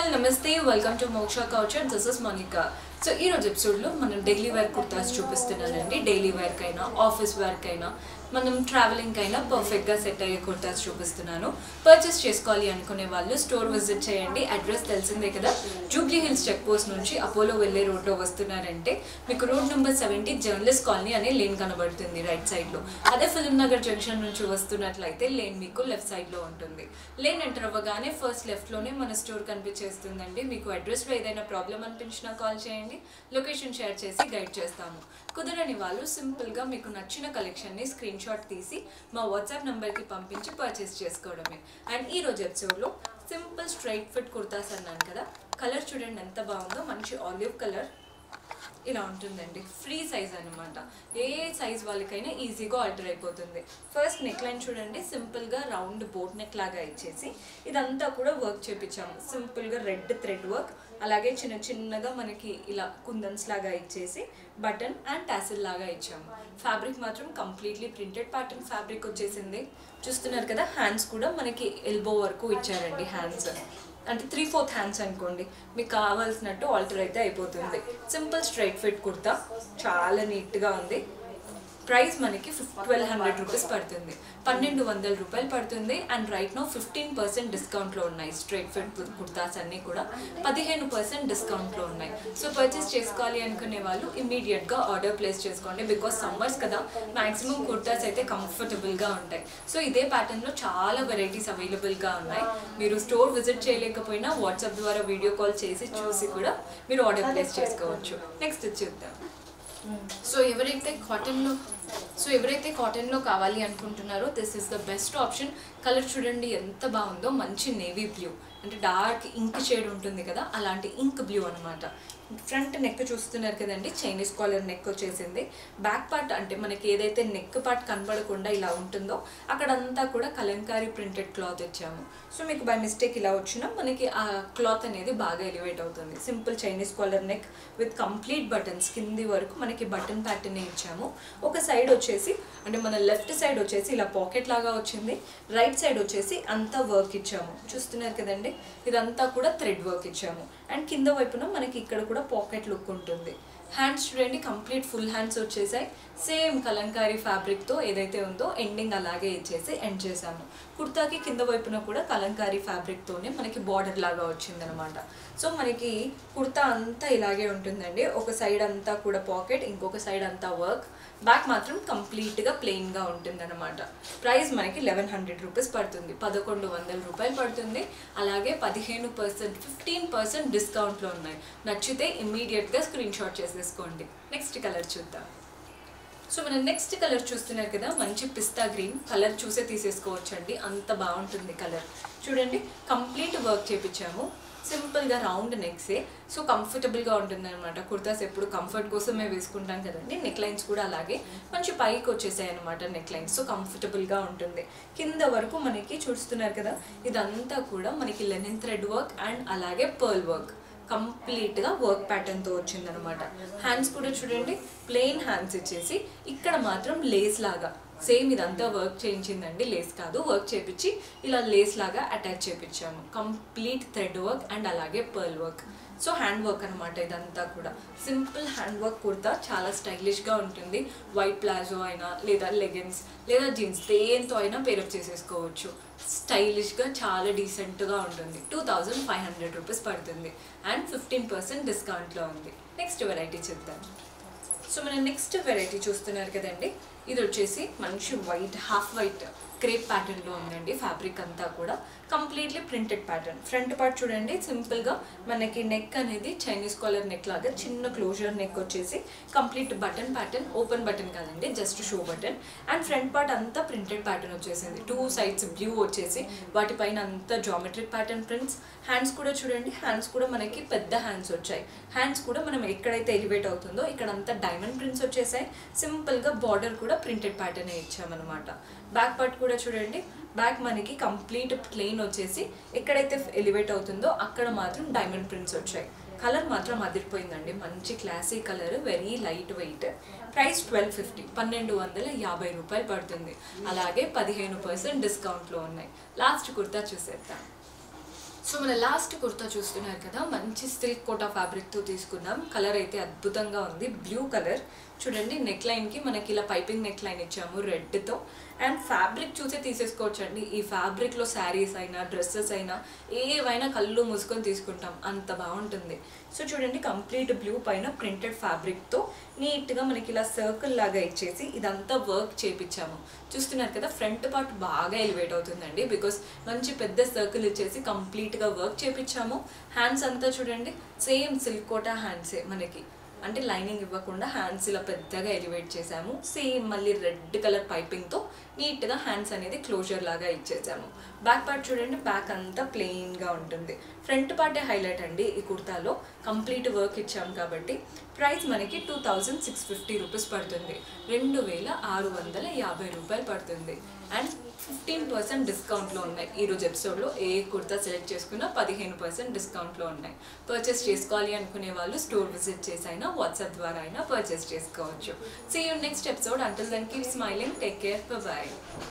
all నమస్తే welcome to Moksha couture this is Monica so ఈ రోజు ఎపిసోడ్లో మనం డైలీ వేర్ కుర్తాస్ చూపిస్తున్నానండి డైలీ వేర్కైనా ఆఫీస్ వేర్కైనా మనం ట్రావెలింగ్ అయినా పర్ఫెక్ట్గా సెట్ అయ్యే కుర్తాస్ చూపిస్తున్నాను పర్చేస్ చేసుకోవాలి అనుకునే వాళ్ళు స్టోర్ విజిట్ చేయండి అడ్రస్ తెలిసిందే కదా జూబ్లీ హిల్స్ చెక్ పోస్ట్ నుంచి అపోలో వెళ్ళే రోడ్లో వస్తున్నారంటే మీకు road number seventy journalist colony అనే లేన్ కనబడుతుంది రైట్ సైడ్లో అదే ఫిలిం నగర్ జంక్షన్ నుంచి వస్తున్నట్లయితే లేన్ మీకు లెఫ్ట్ సైడ్లో ఉంటుంది లేన్ ఎంటర్ అవ్వగానే ఫస్ట్ లెఫ్ట్లోనే మన స్టోర్ కనిపించేస్తుందండి మీకు అడ్రస్లో ఏదైనా ప్రాబ్లం అనిపించినా కాల్ చేయండి లొకేషన్ షేర్ చేసి గైడ్ చేస్తాము కుదరని వాళ్ళు సింపుల్గా మీకు నచ్చిన కలెక్షన్ని స్క్రీన్ షాట్ తీసి మా వాట్సాప్ నెంబర్కి పంపించి పర్చేస్ చేసుకోవడమే అండ్ ఈ రోజు ఎపిసోడ్లో సింపుల్ స్ట్రైట్ ఫిట్ కుర్తాస్ అన్నాను కదా కలర్ చూడండి ఎంత బాగుందో మంచి ఆలివ్ కలర్ ఇలా ఉంటుందండి ఫ్రీ సైజ్ అనమాట ఏ సైజ్ వాళ్ళకైనా ఈజీగా ఆల్టర్ అయిపోతుంది ఫస్ట్ నెక్ లైన్ చూడండి సింపుల్గా రౌండ్ బోట్ నెక్ లాగా ఇచ్చేసి ఇదంతా కూడా వర్క్ చేపించాము సింపుల్గా రెడ్ థ్రెడ్ వర్క్ అలాగే చిన్న చిన్నగా మనకి ఇలా కుందన్స్ లాగా ఇచ్చేసి బటన్ అండ్ టాసిల్ లాగా ఇచ్చాము ఫ్యాబ్రిక్ మాత్రం కంప్లీట్లీ ప్రింటెడ్ ప్యాటర్న్ ఫ్యాబ్రిక్ వచ్చేసింది చూస్తున్నారు కదా హ్యాండ్స్ కూడా మనకి ఎల్బో వరకు ఇచ్చారండి హ్యాండ్స్ అంటే త్రీ ఫోర్త్ హ్యాండ్స్ అనుకోండి మీకు కావాల్సినట్టు ఆల్టర్ అయితే అయిపోతుంది సింపుల్ స్ట్రైట్ ఫిట్ కుర్తా చాలా నీట్గా ఉంది ప్రైస్ మనకి ఫిఫ్ ట్వెల్వ్ హండ్రెడ్ రూపీస్ పడుతుంది పన్నెండు వందల రూపాయలు పడుతుంది and right now fifteen percent డిస్కౌంట్లో ఉన్నాయి స్ట్రైట్ ఫిట్ కుర్తాస్ అన్నీ కూడా పదిహేను పర్సెంట్ డిస్కౌంట్లో ఉన్నాయి సో పర్చేస్ చేసుకోవాలి అనుకునే వాళ్ళు ఇమీడియట్గా ఆర్డర్ ప్లేస్ చేసుకోండి బికాస్ సమ్మర్స్ కదా మ్యాక్సిమం కుర్తాస్ అయితే కంఫర్టబుల్గా ఉంటాయి సో ఇదే ప్యాటర్న్లో చాలా వెరైటీస్ అవైలబుల్గా ఉన్నాయి మీరు స్టోర్ విజిట్ చేయలేకపోయినా వాట్సాప్ ద్వారా వీడియో కాల్ చేసి చూసి కూడా మీరు ఆర్డర్ ప్లేస్ చేసుకోవచ్చు నెక్స్ట్ చూద్దాం సో ఎవరైతే కాటన్లో సో ఎవరైతే కాటన్లో కావాలి అనుకుంటున్నారో this is the best option colour చూడండి ఎంత బాగుందో మంచి నేవీ బ్లూ అంటే డార్క్ ఇంక్ షేడ్ ఉంటుంది కదా అలాంటి ఇంక్ బ్లూ అనమాట ఫ్రంట్ నెక్ చూస్తున్నారు కదండి చైనీస్ కాలర్ నెక్ వచ్చేసింది బ్యాక్ పార్ట్ అంటే మనకి ఏదైతే నెక్ పార్ట్ కనబడకుండా ఇలా ఉంటుందో అక్కడంతా కూడా కలంకారీ ప్రింటెడ్ క్లాత్ ఇచ్చాము సో మీకు బై మిస్టేక్ ఇలా వచ్చినా మనకి ఆ క్లాత్ అనేది బాగా ఎలివేట్ అవుతుంది simple Chinese collar neck with complete buttons కింది వరకు మనకి బటన్ ప్యాటర్న్ ఇచ్చాము ఒక సైడ్ వచ్చేసి అంటే మన లెఫ్ట్ సైడ్ వచ్చేసి ఇలా పాకెట్ లాగా వచ్చింది రైట్ సైడ్ వచ్చేసి అంతా వర్క్ ఇచ్చాము చూస్తున్నారు కదండి ఇదంతా కూడా థ్రెడ్ వర్క్ ఇచ్చాము అండ్ కింద వైపున మనకి ఇక్కడ కూడా పాకెట్ లుక్ ఉంటుంది హ్యాండ్స్ చూడండి కంప్లీట్ ఫుల్ హ్యాండ్స్ వచ్చేసాయి సేమ్ కలంకారీ ఫ్యాబ్రిక్తో ఏదైతే ఉందో ఎండింగ్ అలాగే ఇచ్చేసి ఎండ్ చేసాము కుర్తాకి కింద వైపున కూడా కలంకారీ ఫ్యాబ్రిక్తోనే మనకి బార్డర్ లాగా వచ్చిందనమాట సో మనకి కుర్తా అంతా ఇలాగే ఉంటుందండి ఒక సైడ్ అంతా కూడా పాకెట్ ఇంకొక సైడ్ అంతా వర్క్ బ్యాక్ మాత్రం కంప్లీట్గా ప్లెయిన్గా ఉంటుందన్నమాట ప్రైస్ మనకి లెవెన్ హండ్రెడ్ రూపీస్ పడుతుంది పదకొండు వందల రూపాయలు పడుతుంది అలాగే పదిహేను పర్సెంట్ ఫిఫ్టీన్ పర్సెంట్ డిస్కౌంట్లో ఉన్నాయి నచ్చితే ఇమ్మీడియట్గా స్క్రీన్ షాట్ చేసేసుకోండి నెక్స్ట్ కలర్ చూద్దాం సో మనం నెక్స్ట్ కలర్ చూస్తున్నారు కదా మంచి పిస్తా గ్రీన్ కలర్ చూసే తీసేసుకోవచ్చండి అంత బాగుంటుంది కలర్ చూడండి కంప్లీట్ వర్క్ చేపించాము సింపుల్గా రౌండ్ నెక్సే సో కంఫర్టబుల్గా ఉంటుంది అనమాట కుర్తాస్ ఎప్పుడు కంఫర్ట్ కోసమే వేసుకుంటాం కదండి నెక్ లైన్స్ కూడా అలాగే మంచి పైకి వచ్చేసాయి అనమాట నెక్ లైన్స్ సో కంఫర్టబుల్గా ఉంటుంది కింద వరకు మనకి చూస్తున్నారు కదా ఇదంతా కూడా మనకి లెనిన్ థ్రెడ్ వర్క్ అండ్ అలాగే పర్ల్ వర్క్ కంప్లీట్గా వర్క్ ప్యాటర్న్తో వచ్చిందనమాట హ్యాండ్స్ కూడా చూడండి ప్లెయిన్ హ్యాండ్స్ ఇచ్చేసి ఇక్కడ మాత్రం లేస్ లాగా సేమ్ ఇదంతా వర్క్ చేయించిందండి లేస్ కాదు వర్క్ చేపించి ఇలా లేస్ లాగా అటాచ్ చేపించాము కంప్లీట్ థ్రెడ్ వర్క్ అండ్ అలాగే pearl work so hand work అనమాట ఇదంతా కూడా సింపుల్ హ్యాండ్ వర్క్ కుర్తా చాలా స్టైలిష్గా ఉంటుంది వైట్ ప్లాజో అయినా లేదా లెగిన్స్ లేదా జీన్స్ దేంతో అయినా పేరప్ చేసేసుకోవచ్చు స్టైలిష్గా చాలా డీసెంట్గా ఉంటుంది two thousand five hundred rupees పడుతుంది అండ్ ఫిఫ్టీన్ పర్సెంట్ డిస్కౌంట్లో ఉంది నెక్స్ట్ వెరైటీ చూద్దాం సో మనం నెక్స్ట్ వెరైటీ చూస్తున్నారు కదండి ఇది వచ్చేసి మంచి వైట్ హాఫ్ వైట్ క్రేప్ ప్యాటర్న్లో ఉందండి ఫ్యాబ్రిక్ అంతా కూడా completely printed pattern front part చూడండి సింపుల్గా మనకి నెక్ అనేది చైనీస్ కాలర్ నెక్ లాగా చిన్న క్లోజర్ నెక్ వచ్చేసి complete button pattern open button కాదండి just show button and front part అంతా ప్రింటెడ్ ప్యాటర్న్ వచ్చేసింది టూ సైడ్స్ బ్లూ వచ్చేసి వాటిపైన అంతా జామెట్రిక్ ప్యాటర్న్ ప్రింట్స్ హ్యాండ్స్ కూడా చూడండి హ్యాండ్స్ కూడా మనకి పెద్ద హ్యాండ్స్ వచ్చాయి హ్యాండ్స్ కూడా మనం ఎక్కడైతే ఎలివేట్ అవుతుందో ఇక్కడ అంతా డైమండ్ ప్రింట్స్ వచ్చేసాయి సింపుల్గా బార్డర్ కూడా ప్రింటెడ్ ప్యాటర్నే ఇచ్చామన్నమాట బ్యాక్ పార్ట్ కూడా చూడండి బ్యాక్ మనకి కంప్లీట్ ప్లెయిన్ వచ్చేసి ఎక్కడైతే ఎలివేట్ అవుతుందో అక్కడ మాత్రం డైమండ్ ప్రింట్స్ వచ్చాయి కలర్ మాత్రం అదిరిపోయిందండి మంచి classy colour very light weight price twelve fifty పన్నెండు వందల యాభై రూపాయలు పడుతుంది అలాగే పదిహేను పర్సెంట్ డిస్కౌంట్లో ఉన్నాయి లాస్ట్ కుర్తా చూసేద్దాం సో మన లాస్ట్ కుర్తా చూస్తున్నారు కదా మంచి సిల్క్ కోటా ఫ్యాబ్రిక్తో తీసుకున్నాం కలర్ అయితే అద్భుతంగా ఉంది బ్లూ కలర్ చూడండి నెక్ లైన్కి మనకి ఇలా పైపింగ్ నెక్ లైన్ ఇచ్చాము రెడ్తో అండ్ ఫ్యాబ్రిక్ చూసే తీసేసుకోవచ్చండి ఈ ఫ్యాబ్రిక్లో శారీస్ అయినా డ్రెస్సెస్ అయినా ఏవైనా కళ్ళు మూసుకొని తీసుకుంటాం అంత బాగుంటుంది సో చూడండి కంప్లీట్ బ్లూ పైన ప్రింటెడ్ ఫ్యాబ్రిక్తో నీట్గా మనకి ఇలా సర్కిల్ లాగా ఇచ్చేసి ఇదంతా వర్క్ చేపించాము చూస్తున్నారు కదా ఫ్రంట్ పార్ట్ బాగా ఎలివేట్ అవుతుందండి బికాస్ మంచి పెద్ద సర్కిల్ ఇచ్చేసి కంప్లీట్గా వర్క్ చేపించాము హ్యాండ్స్ అంతా చూడండి సేమ్ సిల్క్ కోటా హ్యాండ్సే మనకి అంటే లైనింగ్ ఇవ్వకుండా హ్యాండ్స్ ఇలా పెద్దగా ఎలివేట్ చేసాము సేమ్ మళ్ళీ రెడ్ కలర్ పైపింగ్తో నీట్గా హ్యాండ్స్ అనేది క్లోజర్ లాగా ఇచ్చేసాము బ్యాక్ పార్ట్ చూడండి బ్యాక్ అంతా ప్లెయిన్గా ఉంటుంది ఫ్రంట్ పార్టే హైలైట్ అండి ఈ కుర్తాలో కంప్లీట్ వర్క్ ఇచ్చాము కాబట్టి ప్రైస్ మనకి two thousand six fifty rupees పడుతుంది రెండు వేల ఆరు వందల యాభై రూపాయలు పడుతుంది అండ్ ఫిఫ్టీన్ పర్సెంట్ డిస్కౌంట్లో ఉన్నాయి ఈరోజు ఎపిసోడ్లో ఏ కుర్తా సెలెక్ట్ చేసుకున్నా పదిహేను పర్సెంట్ డిస్కౌంట్లో ఉన్నాయి పర్చేస్ చేసుకోవాలి అనుకునే వాళ్ళు స్టోర్ విజిట్ చేసి అయినా వాట్సాప్ ద్వారా అయినా పర్చేస్ చేసుకోవచ్చు see you next episode until then keep smiling take care bye